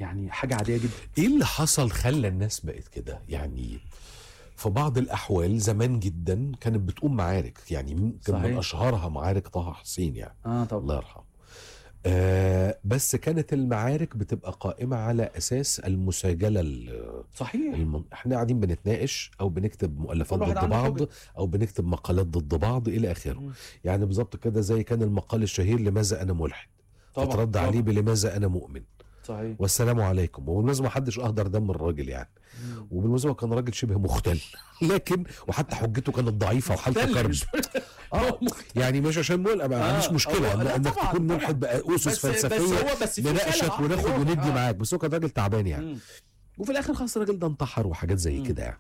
يعني حاجه عاديه جدا ايه اللي حصل خلى الناس بقت كده يعني في بعض الاحوال زمان جدا كانت بتقوم معارك يعني يمكن من صحيح. اشهرها معارك طه حسين يعني اه طبعا الله يرحمه آه بس كانت المعارك بتبقى قائمة على أساس المساجلة ال- صحيح الم... احنا قاعدين بنتناقش أو بنكتب مؤلفات كل واحد ضد عنده بعض حجة. أو بنكتب مقالات ضد بعض إلى آخره مم. يعني بالظبط كده زي كان المقال الشهير لماذا أنا ملحد طبعا فترد طبعا. عليه بلماذا أنا مؤمن صحيح والسلام عليكم وبالمناسبة ما حدش أهدر دم الراجل يعني مم. وبالمناسبة كان راجل شبه مختل لكن وحتى حجته كانت ضعيفة وحالته مختل كرب مش- اه يعني مش عشان ملقى ما آه، عنديش مشكله هو- إن- لا انك طبعاً، تكون طبعاً. ملحد باسس بس بس فلسفيه هو بس في نناقشك رسالة وناخد واحدة. وندي آه. معاك بس هو كان راجل تعبان يعني مم. وفي الاخر خلاص الراجل ده انتحر وحاجات زي مم. كده يعني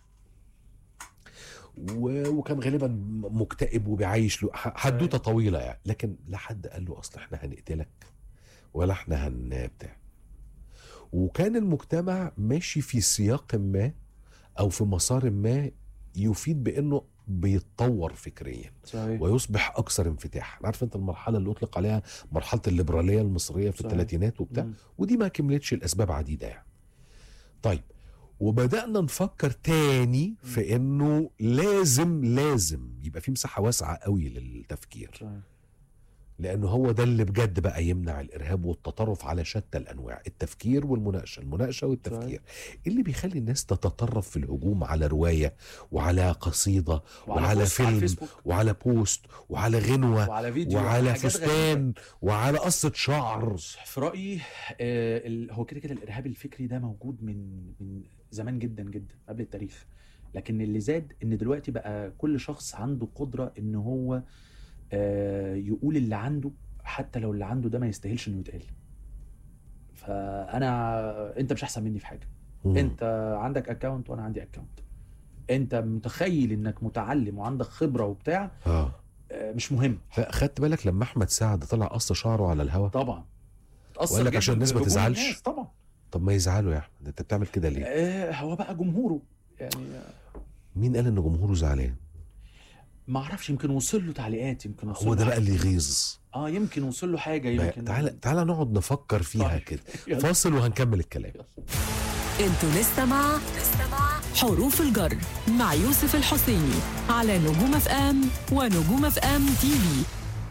و... وكان غالبا مكتئب وبيعيش له ح- حدوته طويله يعني لكن لا حد قال له اصل احنا هنقتلك ولا احنا هن بتاع وكان المجتمع ماشي في سياق ما او في مسار ما يفيد بانه بيتطور فكريا صحيح ويصبح اكثر انفتاح عارف انت المرحله اللي اطلق عليها مرحله الليبراليه المصريه في صحيح. الثلاثينات وبتاع مم. ودي ما كملتش لاسباب عديده يعني طيب وبدانا نفكر تاني في انه لازم لازم يبقى في مساحه واسعه قوي للتفكير صحيح لانه هو ده اللي بجد بقى يمنع الارهاب والتطرف على شتى الانواع التفكير والمناقشه المناقشه والتفكير اللي بيخلي الناس تتطرف في الهجوم على روايه وعلى قصيده وعلى بوست على فيلم الفيسبوك وعلى بوست وعلى غنوه وعلى فيديو وعلى حاجات غريبة. فستان وعلى قصه شعر في رايي آه ال- هو كده كده الارهاب الفكري ده موجود من من زمان جدا جدا قبل التاريخ لكن اللي زاد ان دلوقتي بقى كل شخص عنده قدره ان هو آه يقول اللي عنده حتى لو اللي عنده ده ما يستاهلش انه يتقال فانا انت مش احسن مني في حاجه مم. انت عندك اكونت وانا عندي اكونت انت متخيل انك متعلم وعندك خبره وبتاع اه آه، مش مهم خدت بالك لما احمد سعد طلع قص شعره على الهوا طبعا اتأثر وقال لك جداً عشان الناس ما بهجوم تزعلش؟ الناس طبعا طب ما يزعلوا يا احمد انت بتعمل كده ليه آه هو بقى جمهوره يعني مين قال ان جمهوره زعلان ما اعرفش يمكن وصل له تعليقات يمكن وصل هو له ده بقى حاجة. اللي يغيظ اه يمكن وصل له حاجه بقى يمكن تعالى تعالى نقعد نفكر فيها طيب. كده يلا. فاصل وهنكمل الكلام انتوا لسه مع حروف الجر مع يوسف الحسيني على نجوم اف ام ونجوم اف ام تي في